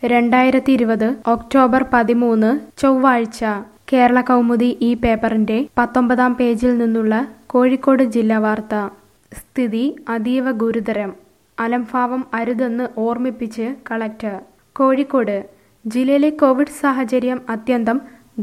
രണ്ടായിരത്തി ഇരുപത് ഒക്ടോബർ പതിമൂന്ന് ചൊവ്വാഴ്ച കേരള കൗമുദി ഈ പേപ്പറിന്റെ പത്തൊമ്പതാം പേജിൽ നിന്നുള്ള കോഴിക്കോട് ജില്ലാ വാർത്ത സ്ഥിതി അതീവ ഗുരുതരം അലംഭാവം അരുതെന്ന് ഓർമ്മിപ്പിച്ച് കളക്ടർ കോഴിക്കോട് ജില്ലയിലെ കോവിഡ് സാഹചര്യം അത്യന്തം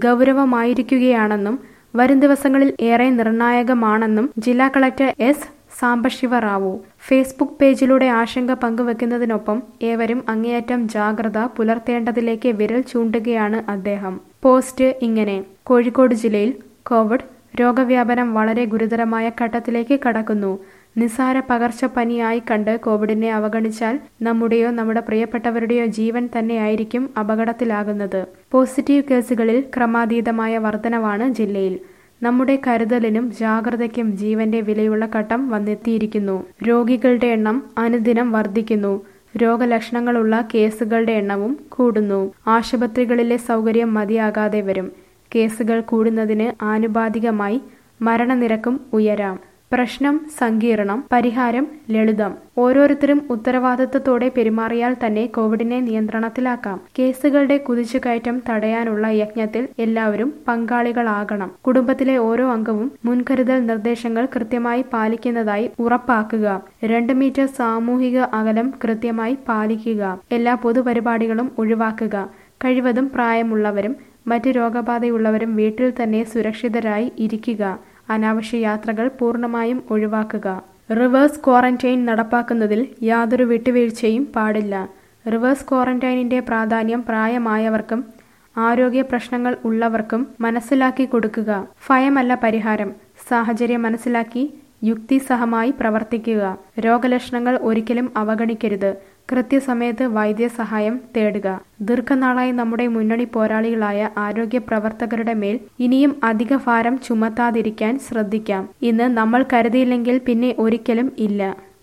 ഗൗരവമായിരിക്കുകയാണെന്നും വരും ദിവസങ്ങളിൽ ഏറെ നിർണായകമാണെന്നും ജില്ലാ collector S Sambasiva Rao Facebook പേജിലൂടെ ആശങ്ക പങ്കുവെക്കുന്നതിനൊപ്പം ഏവരും അങ്ങേയറ്റം ജാഗ്രത പുലർത്തേണ്ടതിലേക്ക് വിരൽ ചൂണ്ടുകയാണ് അദ്ദേഹം പോസ്റ്റ് ഇങ്ങനെ കോഴിക്കോട് ജില്ലയിൽ കോവിഡ് രോഗവ്യാപനം വളരെ ഗുരുതരമായ ഘട്ടത്തിലേക്ക് കടക്കുന്നു നിസാര പകർച്ചപ്പനിയായി കണ്ട് കോവിഡിനെ അവഗണിച്ചാൽ നമ്മുടെയോ നമ്മുടെ പ്രിയപ്പെട്ടവരുടെയോ ജീവൻ തന്നെയായിരിക്കും അപകടത്തിലാകുന്നത് പോസിറ്റീവ് കേസുകളിൽ ക്രമാതീതമായ വർധനവാണ് ജില്ലയിൽ നമ്മുടെ കരുതലിനും ജാഗ്രതയ്ക്കും ജീവന്റെ വിലയുള്ള ഘട്ടം വന്നെത്തിയിരിക്കുന്നു രോഗികളുടെ എണ്ണം അനുദിനം വർദ്ധിക്കുന്നു രോഗലക്ഷണങ്ങളുള്ള കേസുകളുടെ എണ്ണവും കൂടുന്നു ആശുപത്രികളിലെ സൗകര്യം മതിയാകാതെ വരും കേസുകൾ കൂടുന്നതിന് ആനുപാതികമായി മരണനിരക്കും ഉയരാം പ്രശ്നം സങ്കീർണം പരിഹാരം ലളിതം ഓരോരുത്തരും ഉത്തരവാദിത്തത്തോടെ പെരുമാറിയാൽ തന്നെ കോവിഡിനെ നിയന്ത്രണത്തിലാക്കാം കേസുകളുടെ കുതിച്ചുകയറ്റം തടയാനുള്ള യജ്ഞത്തിൽ എല്ലാവരും പങ്കാളികളാകണം കുടുംബത്തിലെ ഓരോ അംഗവും മുൻകരുതൽ നിർദ്ദേശങ്ങൾ കൃത്യമായി പാലിക്കുന്നതായി ഉറപ്പാക്കുക രണ്ട് മീറ്റർ സാമൂഹിക അകലം കൃത്യമായി പാലിക്കുക എല്ലാ പൊതുപരിപാടികളും ഒഴിവാക്കുക കഴിവതും പ്രായമുള്ളവരും മറ്റ് രോഗബാധയുള്ളവരും വീട്ടിൽ തന്നെ സുരക്ഷിതരായി ഇരിക്കുക അനാവശ്യ യാത്രകൾ പൂർണ്ണമായും ഒഴിവാക്കുക റിവേഴ്സ് ക്വാറന്റൈൻ നടപ്പാക്കുന്നതിൽ യാതൊരു വിട്ടുവീഴ്ചയും പാടില്ല റിവേഴ്സ് ക്വാറന്റൈനിന്റെ പ്രാധാന്യം പ്രായമായവർക്കും ആരോഗ്യ പ്രശ്നങ്ങൾ ഉള്ളവർക്കും മനസ്സിലാക്കി കൊടുക്കുക ഭയമല്ല പരിഹാരം സാഹചര്യം മനസ്സിലാക്കി യുക്തിസഹമായി പ്രവർത്തിക്കുക രോഗലക്ഷണങ്ങൾ ഒരിക്കലും അവഗണിക്കരുത് കൃത്യസമയത്ത് വൈദ്യസഹായം തേടുക ദീർഘനാളായി നമ്മുടെ മുന്നണി പോരാളികളായ ആരോഗ്യ പ്രവർത്തകരുടെ മേൽ ഇനിയും അധിക ഭാരം ചുമത്താതിരിക്കാൻ ശ്രദ്ധിക്കാം ഇന്ന് നമ്മൾ കരുതിയില്ലെങ്കിൽ പിന്നെ ഒരിക്കലും ഇല്ല